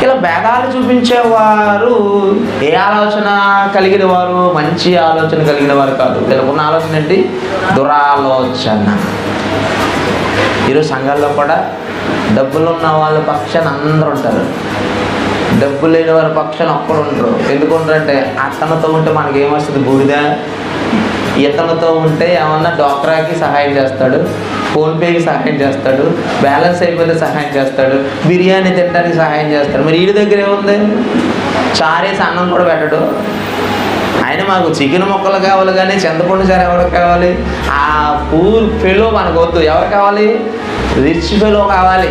ఇలా భేదాలు చూపించేవారు ఏ ఆలోచన కలిగిన వారు మంచి ఆలోచన కలిగిన వారు కాదు వీళ్ళకున్న ఆలోచన ఏంటి దురాలోచన ఈరోజు సంఘాల్లో కూడా డబ్బులు ఉన్న వాళ్ళ పక్షాన అందరూ ఉంటారు డబ్బు లేని వారి పక్షాన ఒక్కడు ఉండరు ఎందుకు ఉండరంటే అతనితో ఉంటే మనకి ఏమొస్తుంది బూడిద ఇతనితో ఉంటే ఏమన్నా డాక్టరాకి సహాయం చేస్తాడు ఫోన్పేకి సహాయం చేస్తాడు బ్యాలెన్స్ అయిపోతే సహాయం చేస్తాడు బిర్యానీ తినడానికి సహాయం చేస్తాడు మరి వీడి దగ్గర ఏముంది చారేసి అన్నం కూడా పెట్టడు ఆయన మాకు చికెన్ మొక్కలు కావాలి కానీ చింతపండు చారు ఎవరికి కావాలి ఆ పూర్ ఫెలో మనకు వద్దు ఎవరు కావాలి రిచ్ ఫెలో కావాలి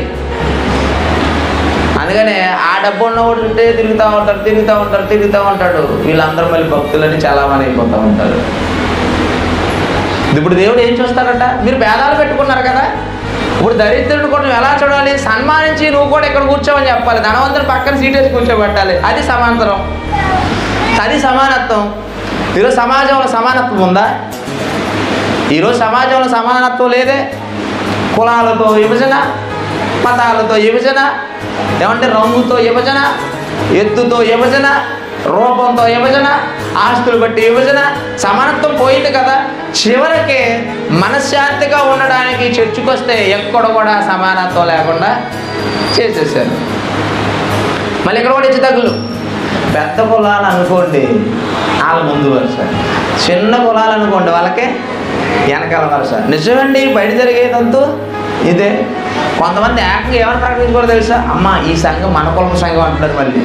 అందుకనే ఆ డబ్బు ఉన్నవాడు ఉంటే తిరుగుతూ ఉంటారు తిరుగుతూ ఉంటారు తిరుగుతూ ఉంటాడు వీళ్ళందరూ మళ్ళీ భక్తులని చాలా మంది అయిపోతూ ఉంటారు ఇప్పుడు దేవుడు ఏం చూస్తాడంట మీరు భేదాలు పెట్టుకున్నారు కదా ఇప్పుడు దరిద్రుడు కూడా నువ్వు ఎలా చూడాలి సన్మానించి నువ్వు కూడా ఇక్కడ కూర్చోవని చెప్పాలి ధనవంతుడు పక్కన సీట్ వేసి కూర్చోబెట్టాలి అది సమాంతరం అది సమానత్వం ఈరోజు సమాజంలో సమానత్వం ఉందా ఈరోజు సమాజంలో సమానత్వం లేదే కులాలతో విభజన మతాలతో విభజన ఏమంటే రంగుతో విభజన ఎత్తుతో విభజన రూపంతో విభజన ఆస్తులు బట్టి విభజన సమానత్వం పోయింది కదా చివరికి మనశ్శాంతిగా ఉండడానికి చర్చకు వస్తే ఎక్కడ కూడా సమానత్వం లేకుండా చేసేసారు మళ్ళీ ఇక్కడ కూడా ఇచ్చి తగులు పెద్ద కులాలు అనుకోండి వాళ్ళ ముందు వరుస చిన్న కులాలు అనుకోండి వాళ్ళకే వెనకాల వరుస నిజమండి బయట జరిగేదంతూ ఇదే కొంతమంది ఏకంగా ఏమని ప్రకటించుకోరు తెలుసా అమ్మ ఈ సంఘం మన కులం సంఘం అంటున్నారు మళ్ళీ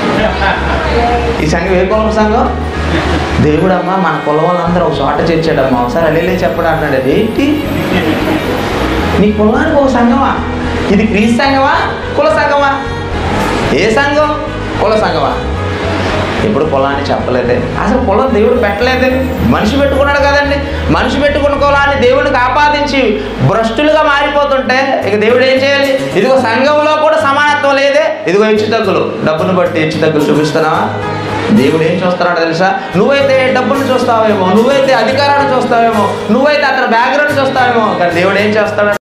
ఈ సంఘం ఏ కులం సంఘం దేవుడు అమ్మ మన కులం వాళ్ళందరూ ఒక చోట చేర్చాడమ్మా ఒకసారి అల్లెలే చెప్పడం అన్నాడు అది ఏంటి నీ కులానికి ఒక సంఘమా ఇది క్రీస్తు సంఘమా కుల సంఘమా ఏ సంఘం కుల సంఘమా ఎప్పుడు కులాన్ని చెప్పలేదే అసలు కులం దేవుడు పెట్టలేదే మనిషి పెట్టుకున్నాడు కదండి మనిషి పెట్టుకున్న కులాన్ని దేవుడికి ఆపాదించి భ్రష్టులుగా మారిపోతుంటే ఇక దేవుడు ఏం చేయాలి ఇదిగో సంఘంలో కూడా సమానత్వం లేదే ఇదిగో హెచ్చు తగ్గులు డబ్బును బట్టి హెచ్చు తగ్గులు చూపిస్తున్నావా దేవుడు ఏం చూస్తున్నాడో తెలుసా నువ్వైతే డబ్బులు చూస్తావేమో నువ్వైతే అధికారాన్ని చూస్తావేమో నువ్వైతే అతని బ్యాక్గ్రౌండ్ చూస్తావేమో కానీ దేవుడు ఏం చేస్తాడు